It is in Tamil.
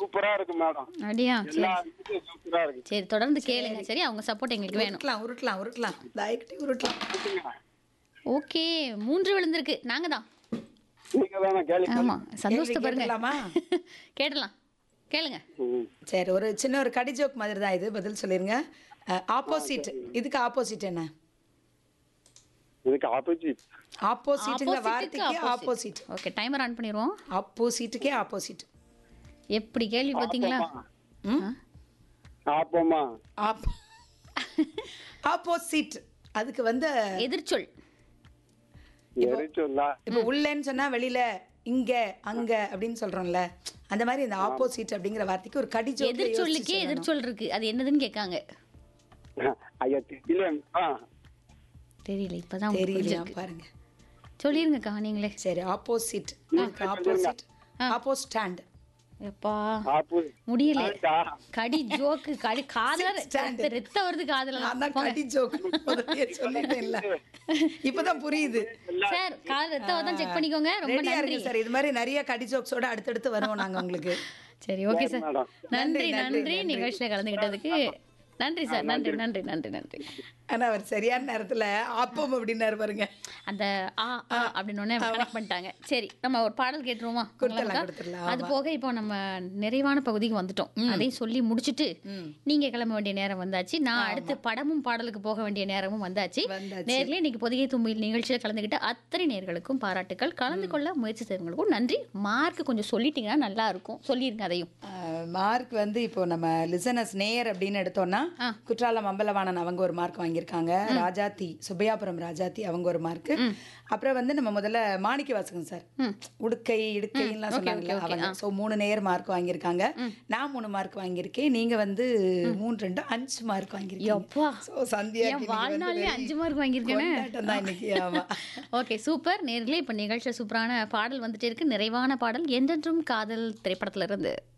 சூப்பரா இருக்கு மேடம் அப்படியா சரி எல்லா இதுக்கும் சூப்பரா இருக்கு சரி தொடர்ந்து கேளுங்க சரி அவங்க சப்போர்ட் எங்களுக்கு வேணும் உருட்டலாம் உருட்டலாம் உருட்டலாம் தாய்கிட்டே உருட்டலாம் சொல்லுங்க. ஓகே மூன்று விழுந்திருக்கு நாங்க தான் நீங்க தானே கேள்வி ஆமா சந்தோஷத்தை பாருங்க கேட்டுடலாமா? கேட்டலாம் கேளுங்க ம். சரி ஒரு சின்ன ஒரு கடி ஜோக் மாதிரி தான் இது பதில் சொல்லிருங்க ஆப்போசிட் இதுக்கு ஆப்போசிட் என்ன இதுக்கு ஆப்போசிட் ஆப்போசிட்ங்கிற வார்த்தைக்கு ஆப்போசிட் ஓகே டைமர் ஆன் பண்ணிடுவோம் ஆப்போசிட்டுக்கே ஆப்போசிட் எப்படி கேள்வி பார்த்தீங்களா ம் ஆப்போமா ஆப் ஆப்போசிட் அதுக்கு வந்து எதிர்ச்சொல் எரிச்சொல்லா இப்போ உள்ளேன்னு சொன்னா வெளியில இங்க அங்க அப்படின்னு சொல்றோம்ல அந்த மாதிரி இந்த ஆப்போசிட் அப்படிங்கிற வார்த்தைக்கு ஒரு கடி joke ல எதிர்ச்சொல்லுக்கே யோசிச்சு எதிர்ச்சொல் இருக்கு அது என்னதுன்னு கேட்காங்க ஐயா தெரியல ஆ தெரியல இப்பதான் சொல்லணும். உங்களுக்கு தெரியலையா புரிஞ்சிருக்கு. பாருங்க சொல்லிருங்கக்கா நீங்களே சரி ஆப்போசிட் ஆப்போசிட் ஆப்போ ஸ்டாண்ட் எப்பா ஆப்போ முடியல ஆண்டா. கடி ஜோக்கு கடி காதல stand. ரத்த- ரத்தம் வருது காதல நான் தான் கடி ஜோக் முதல்லயே சொல்லிட்டேன் இல்ல இப்பதான் புரியுது சார் காதல் ரத்தம் தான் செக் பண்ணிக்கோங்க ரொம்ப ரெடியா நன்றி இருக்கு சார் இது மாதிரி நிறைய கடி ஜோக்ஸோட அடுத்தடுத்து வருவோம் நாங்க உங்களுக்கு சரி ஓகே சார் மேடம். நன்றி நன்றி நிகழ்ச்சியில கலந்துகிட்டதுக்கு நன்றி சார் நன்றி நன்றி நன்றி நன்றி ஆனா அவர் சரியான நேரத்துல ஆப்பம் அப்படின்னாரு பாருங்க அந்த ஆ ஆ அப்படின்னு உடனே கனெக்ட் பண்ணிட்டாங்க சரி நம்ம ஒரு பாடல் கேட்டுருவோமா கொடுத்துடலாம், உங்களுக்கா? கொடுத்துடலாம், அது போக இப்போ நம்ம நிறைவான பகுதிக்கு வந்துட்டோம் அதையும் சொல்லி முடிச்சிட்டு நீங்க கிளம்ப வேண்டிய நேரம் வந்தாச்சு நான் அடுத்து படமும் பாடலுக்கு போக வேண்டிய நேரமும் வந்தாச்சு வந்தாச்சு. நேர்ல இன்னைக்கு பொதிகை தும்பியில் நிகழ்ச்சியில் கலந்துக்கிட்ட அத்தனை நேர்களுக்கும் பாராட்டுக்கள் கலந்து கொள்ள முயற்சி செய்தவங்களுக்கும் நன்றி மார்க் கொஞ்சம் சொல்லிட்டீங்கன்னா நல்லா இருக்கும் சொல்லிருங்க அதையும் மார்க் வந்து இப்போ நம்ம லிசனஸ் நேயர் அப்படின்னு எடுத்தோம்னா குற்றாலம் அம்பலவாணன் அவங்க ஒரு மார்க் வாங்கியிருக்காங்க ராஜாத்தி சுப்பையாபுரம் ராஜாத்தி அவங்க ஒரு மார்க் அப்புறம் வந்து நம்ம முதல்ல மாணிக்க வாசகன் சார் உடுக்கை இடுக்கைலாம் சொன்னாங்கல்ல அவங்க ஸோ மூணு நேயர் மார்க் வாங்கியிருக்காங்க நான் மூணு மார்க் வாங்கியிருக்கேன் நீங்க வந்து மூணு ரெண்டு அஞ்சு மார்க் வாங்கியிருக்கீங்க எப்பா ஸோ சந்தியா என் வாழ்நாள்லயே அஞ்சு மார்க் வாங்கியிருக்கேனே தான் இன்னைக்கு ஆமா ஓகே சூப்பர் நேர்களே இப்போ நிகழ்ச்சியில் சூப்பரான பாடல் வந்துட்டே இருக்கு நிறைவான பாடல் என்றென்றும் காதல் திரைப்படத்துல இருந்து